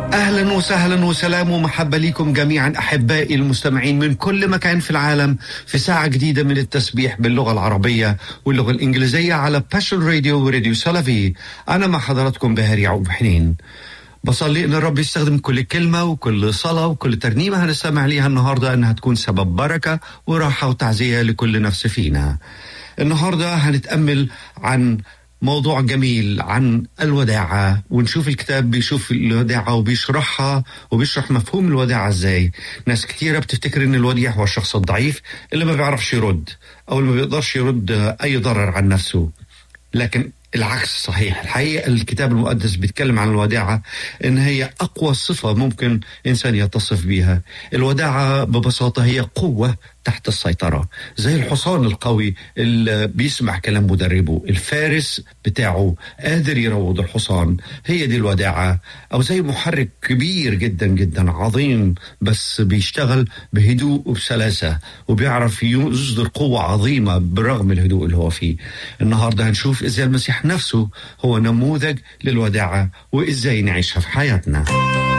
اهلا وسهلا وسلام ومحبه لكم جميعا احبائي المستمعين من كل مكان في العالم في ساعه جديده من التسبيح باللغه العربيه واللغه الانجليزيه على باشن راديو وراديو سلفي انا مع حضراتكم بهار يعقوب حنين بصلي ان الرب يستخدم كل كلمه وكل صلاه وكل ترنيمه هنستمع ليها النهارده انها تكون سبب بركه وراحه وتعزيه لكل نفس فينا النهارده هنتامل عن موضوع جميل عن الوداعة ونشوف الكتاب بيشوف الوداعة وبيشرحها وبيشرح مفهوم الوداعة ازاي ناس كتيرة بتفتكر ان الوديع هو الشخص الضعيف اللي ما بيعرفش يرد او اللي ما بيقدرش يرد اي ضرر عن نفسه لكن العكس صحيح الحقيقة الكتاب المقدس بيتكلم عن الوداعة إن هي أقوى صفة ممكن إنسان يتصف بيها الوداعة ببساطة هي قوة تحت السيطرة زي الحصان القوي اللي بيسمع كلام مدربه الفارس بتاعه قادر يروض الحصان هي دي الوداعة أو زي محرك كبير جدا جدا عظيم بس بيشتغل بهدوء وبسلاسة وبيعرف يصدر قوة عظيمة برغم الهدوء اللي هو فيه النهاردة هنشوف إزاي المسيح نفسه هو نموذج للوداعة وإزاي نعيشها في حياتنا